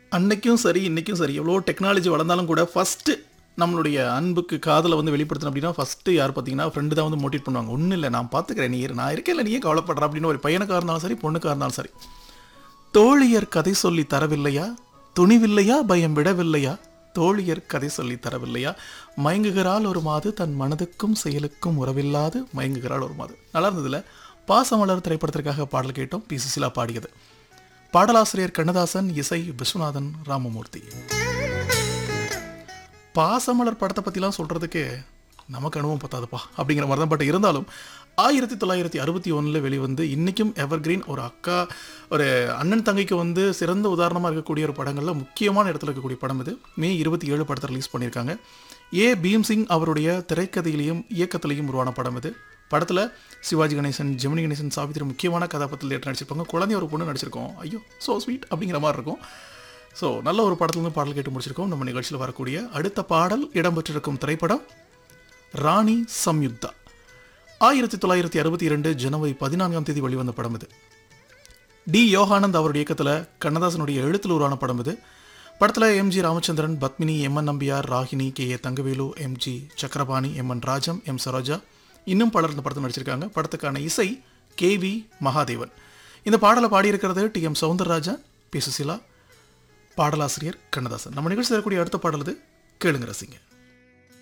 அன்னைக்கும் சரி இன்னைக்கும் சரி எவ்வளோ டெக்னாலஜி வளர்ந்தாலும் கூட ஃபஸ்ட்டு நம்மளுடைய அன்புக்கு காதலை வந்து வெளிப்படுத்தணும் அப்படின்னா ஃபஸ்ட்டு யார் பார்த்தீங்கன்னா ஃப்ரெண்டு தான் வந்து மோட்டிவேட் பண்ணுவாங்க ஒன்றும் இல்லை நான் பார்த்துக்கிறேன் நீ இரு, நான் இருக்கேன் நீயே கவலைப்படுற அப்படின்னு ஒரு பையனுக்காக இருந்தாலும் சரி பொண்ணுக்காக இருந்தாலும் சரி தோழியர் கதை சொல்லி தரவில்லையா துணிவில்லையா பயம் விடவில்லையா தோழியர் கதை சொல்லி தரவில்லையா மயங்குகிறாள் ஒரு மாது தன் மனதுக்கும் செயலுக்கும் உறவில்லாது மயங்குகிறாள் ஒரு மாது நல்லா இருந்ததுல பாசமலர் திரைப்படத்திற்காக பாடல் கேட்டோம் பி சுசிலா பாடியது பாடலாசிரியர் கண்ணதாசன் இசை விஸ்வநாதன் ராமமூர்த்தி பாசமலர் படத்தை பற்றிலாம் சொல்கிறதுக்கு நமக்கு அனுபவம் பத்தாதுப்பா அப்படிங்கிற மாதிரி தான் பட் இருந்தாலும் ஆயிரத்தி தொள்ளாயிரத்தி அறுபத்தி ஒன்றில் வெளிவந்து இன்றைக்கும் எவர்கிரீன் ஒரு அக்கா ஒரு அண்ணன் தங்கைக்கு வந்து சிறந்த உதாரணமாக இருக்கக்கூடிய ஒரு படங்களில் முக்கியமான இடத்துல இருக்கக்கூடிய படம் இது மே இருபத்தி ஏழு படத்தை ரிலீஸ் பண்ணியிருக்காங்க ஏ பீம்சிங் அவருடைய திரைக்கதையிலையும் இயக்கத்திலையும் உருவான படம் இது படத்தில் சிவாஜி கணேசன் ஜெமினி கணேசன் சாவித்திரி முக்கியமான கதாபாத்திரத்தில் ஏற்று நடிச்சிருப்பாங்க குழந்தை ஒரு பொண்ணு நடிச்சிருக்கோம் ஐயோ ஸோ ஸ்வீட் அப்படிங்கிற மாதிரி இருக்கும் ஸோ நல்ல ஒரு படத்துலேருந்து பாடல் கேட்டு முடிச்சிருக்கோம் நம்ம நிகழ்ச்சியில் வரக்கூடிய அடுத்த பாடல் இடம்பெற்றிருக்கும் திரைப்படம் ராணி சம்யுக்தா ஆயிரத்தி தொள்ளாயிரத்தி அறுபத்தி இரண்டு ஜனவரி பதினான்காம் தேதி வெளிவந்த படம் இது டி யோகானந்த் அவருடைய இயக்கத்தில் கண்ணதாசனுடைய எழுத்தில் உருவான படம் இது படத்தில் MG Ramachandran Padmini M N Nambiar Ragini K A Thangavelu MG Chakrapani M N Rajam M Saroja இன்னும் பலர் இந்த படத்தில் நடிச்சிருக்காங்க படத்துக்கான இசை கே வி மகாதேவன் இந்த பாடலை பாடியிருக்கிறது T M Soundararajan P Susheela பாடலாசிரியர் கண்ணதாசன் நம்ம நிகழ்ச்சி தரக்கூடிய அடுத்த பாடல் இது கேளுங்க ரசிங்க